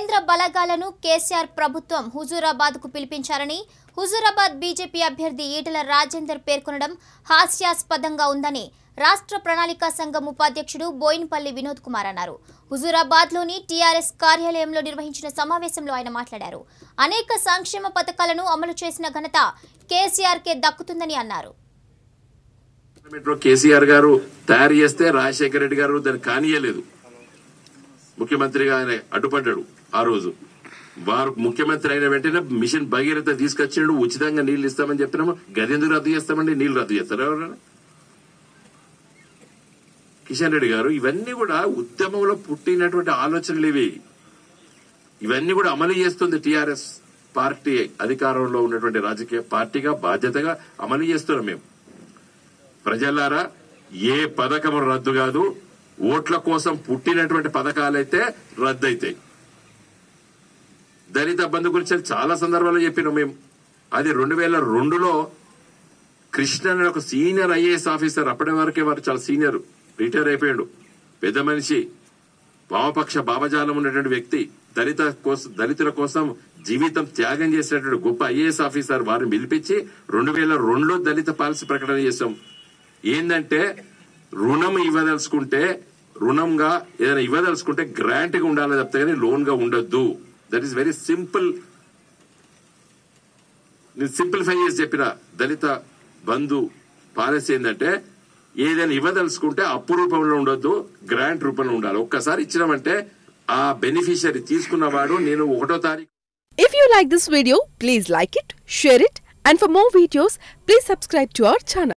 కేంద్ర బలగాలను కేసీఆర్ ప్రభుత్వం హుజూరాబాద్ కు పిలిపించారని హుజూరాబాద్ బీజేపీ అభ్యర్థి ఈటల రాజేందర్ పేర్కొనడం హాస్యాస్పదంగా ఉందని రాష్ట్ర ప్రణాళికా సంఘం ఉపాధ్యక్షుడు బోయినపల్లి వినోద్ కుమార్ అన్నారు హుజూరాబాద్ లోని టీఆర్ఎస్ కార్యాలయంలో నిర్వహించిన సమావేశంలో ఆయన మాట్లాడారు అనేక సంక్షేమ పథకాలను అమలు చేసిన ఘనత కేసీఆర్ కే దక్కుతుందని అన్నారు పార్లమెంట్లో కేసీఆర్ గారు తయారు చేస్తే రాజశేఖర రెడ్డి గారు దాన్ని కానీయలేదు ముఖ్యమంత్రిగా ఆయన అడ్డుపడ్డాడు ఆ రోజు వారు ముఖ్యమంత్రి అయిన వెంటనే మిషన్ భగీరథ తీసుకొచ్చిండు ఉచితంగా నీళ్లు ఇస్తామని చెప్పినాము గదెందుకు రద్దు చేస్తామండి నీళ్లు రద్దు చేస్తారు ఎవరైనా కిషన్ రెడ్డి గారు ఇవన్నీ కూడా ఉద్యమంలో పుట్టినటువంటి ఆలోచనలు ఇవి ఇవన్నీ కూడా అమలు చేస్తుంది టిఆర్ఎస్ పార్టీ అధికారంలో ఉన్నటువంటి రాజకీయ పార్టీగా బాధ్యతగా అమలు చేస్తున్నాం మేము ప్రజలారా ఏ పథకం రద్దు కాదు ఓట్ల కోసం పుట్టినటువంటి పథకాలైతే రద్దయితాయి దళిత బంధు గురించి చాలా సందర్భాల్లో చెప్పినాం మేము అది రెండు వేల రెండులో కృష్ణ అనే ఒక సీనియర్ ఐఏఎస్ ఆఫీసర్ అప్పటి వరకే వారు చాలా సీనియర్ రిటైర్ అయిపోయాడు పెద్ద మనిషి వామపక్ష భావజాలం ఉన్నటువంటి వ్యక్తి దళిత కోసం దళితుల కోసం జీవితం త్యాగం చేసినటువంటి గొప్ప ఐఏఎస్ ఆఫీసర్ వారిని పిలిపించి రెండు వేల రెండులో దళిత పాలసీ ప్రకటన చేశాం ఏంటంటే రుణం ఇవ్వదలుచుకుంటే రుణంగా ఏదైనా ఇవ్వదలుచుకుంటే గ్రాంట్ గా ఉండాలి తప్పితే కానీ లోన్ గా ఉండొద్దు దట్ ఈస్ వెరీ సింపుల్ నేను సింప్లిఫై చేసి చెప్పిన దళిత బంధు పాలసీ ఏంటంటే ఏదైనా ఇవ్వదలుచుకుంటే అప్పు రూపంలో ఉండొద్దు గ్రాంట్ రూపంలో ఉండాలి ఒక్కసారి ఇచ్చినామంటే ఆ బెనిఫిషియరీ తీసుకున్నవాడు నేను ఒకటో తారీఖు If you like this video, please like it, share it, and for more videos, please subscribe to our channel.